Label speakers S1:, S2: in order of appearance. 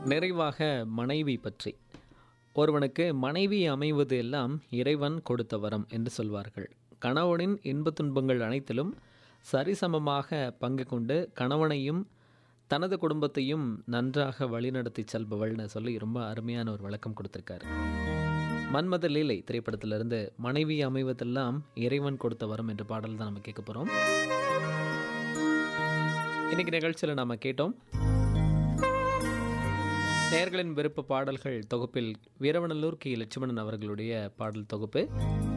S1: நிறைவாக மனைவி பற்றி ஒருவனுக்கு மனைவி அமைவது எல்லாம் இறைவன் கொடுத்த வரம் என்று சொல்வார்கள் கணவனின் இன்பத் துன்பங்கள் அனைத்திலும் சரிசமமாக பங்கு கொண்டு கணவனையும் தனது குடும்பத்தையும் நன்றாக வழிநடத்தி செல்பவள்னு சொல்லி ரொம்ப அருமையான ஒரு விளக்கம் கொடுத்துருக்காரு மன்மத லீலை திரைப்படத்திலிருந்து மனைவி அமைவதெல்லாம் இறைவன் கொடுத்த வரம் என்ற பாடல் தான் நம்ம கேட்க போகிறோம் இன்னைக்கு நிகழ்ச்சியில் நாம் கேட்டோம் நேர்களின் விருப்ப பாடல்கள் தொகுப்பில் வீரவநல்லூர் கி லட்சுமணன் அவர்களுடைய பாடல் தொகுப்பு